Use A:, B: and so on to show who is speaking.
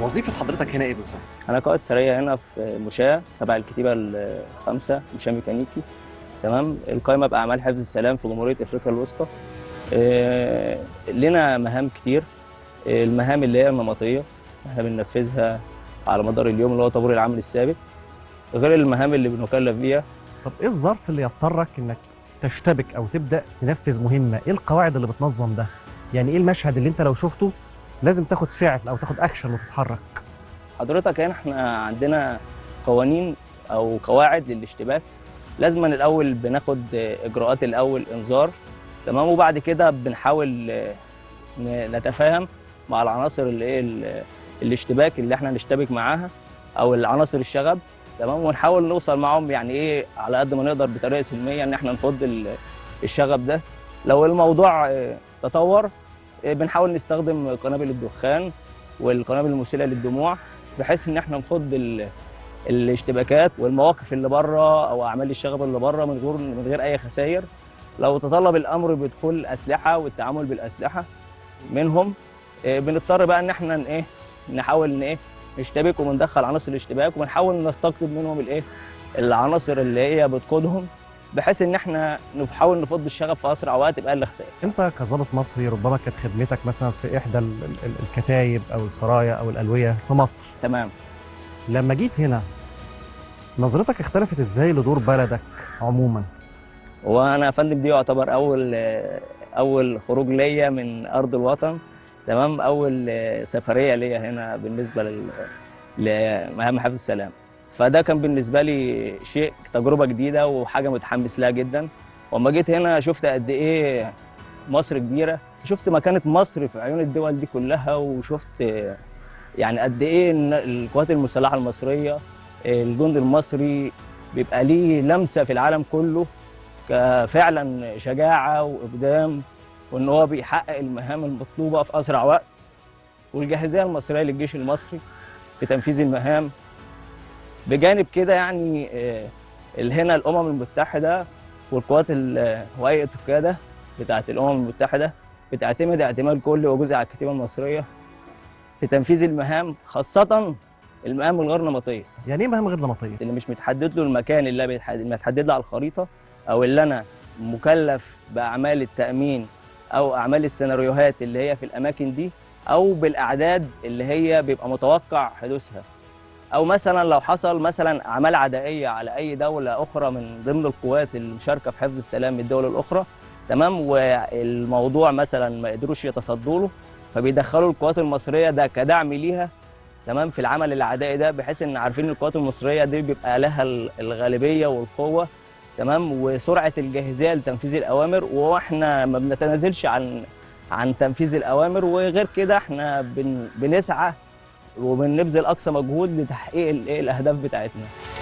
A: وظيفه حضرتك هنا ايه بالظبط
B: انا قائد سريه هنا في مشاة تبع الكتيبه الخامسه مشاة ميكانيكي تمام القائمه باعمال حفظ السلام في جمهوريه افريقيا الوسطى آه، لنا مهام كتير آه، المهام اللي هي النمطيه احنا بننفذها على مدار اليوم اللي هو طابور العمل الثابت غير المهام اللي بنكلف بيها
C: طب ايه الظرف اللي يضطرك انك تشتبك او تبدا تنفذ مهمه ايه القواعد اللي بتنظم ده يعني ايه المشهد اللي انت لو شفته لازم تاخد فعل او تاخد اكشن وتتحرك
B: حضرتك هنا احنا عندنا قوانين او قواعد للاشتباك لازم الاول بناخد اجراءات الاول انذار تمام وبعد كده بنحاول آه، ن- نتفاهم مع العناصر اللي ايه ال- الاشتباك اللي احنا نشتبك معاها او العناصر الشغب تمام ونحاول نوصل معاهم يعني ايه على قد ما نقدر بطريقه سلميه ان احنا نفض ال- الشغب ده لو الموضوع آه، تطور آه، بنحاول نستخدم قنابل الدخان والقنابل المسيله للدموع بحيث ان احنا نفض ال- الاشتباكات والمواقف اللي بره او اعمال الشغب اللي بره من غير من غير اي خسائر لو تطلب الامر بدخول الاسلحه والتعامل بالاسلحه منهم آه، بنضطر بقى ان احنا ن- ايه نحاول ان ايه نشتبك وندخل عناصر الاشتباك ونحاول نستقطب منهم الايه العناصر اللي هي بتقودهم بحيث ان احنا نحاول نفض الشغب في اسرع وقت باقل خسائر
C: انت كظابط مصري ربما كانت خدمتك مثلا في احدى ال- ال- الكتايب او السرايا او الالويه في مصر
B: تمام
C: لما جيت هنا نظرتك اختلفت ازاي لدور بلدك عموما
B: وانا يا فندم دي يعتبر اول اول خروج ليا من ارض الوطن تمام اول سفريه ليا هنا بالنسبه لل لمهام حفظ السلام فده كان بالنسبه لي شيء تجربه جديده وحاجه متحمس لها جدا واما جيت هنا شفت قد ايه مصر كبيره شفت مكانه مصر في عيون الدول دي كلها وشفت يعني قد ايه إن القوات المسلحه المصريه الجند المصري بيبقى ليه لمسه في العالم كله كفعلا شجاعه واقدام وان هو بيحقق المهام المطلوبه في اسرع وقت والجاهزيه المصريه للجيش المصري في تنفيذ المهام بجانب كده يعني آه، ال- هنا الامم المتحده والقوات ال- وهيئه القياده بتاعه الامم المتحده بتعتمد اعتماد كلي وجزء على الكتيبه المصريه في تنفيذ المهام خاصه المهام الغير نمطيه
C: يعني ايه مهام غير نمطيه
B: اللي مش متحدد له المكان اللي بيتحدد متحدد له على الخريطه او اللي انا مكلف باعمال التامين او اعمال السيناريوهات اللي هي في الاماكن دي او بالاعداد اللي هي بيبقى متوقع حدوثها او مثلا لو حصل مثلا اعمال عدائيه على اي دوله اخرى من ضمن القوات المشاركه في حفظ السلام من الدول الاخرى تمام والموضوع مثلا ما قدروش يتصدوا له فبيدخلوا القوات المصريه ده كدعم ليها تمام في العمل العدائي ده بحيث ان عارفين ان القوات المصريه دي بيبقى لها ال- الغالبيه والقوه تمام وسرعه الجاهزيه لتنفيذ الاوامر واحنا ما بنتنازلش عن عن تنفيذ الاوامر وغير كده احنا بن بنسعى وبنبذل اقصى مجهود لتحقيق ال- إيه الاهداف بتاعتنا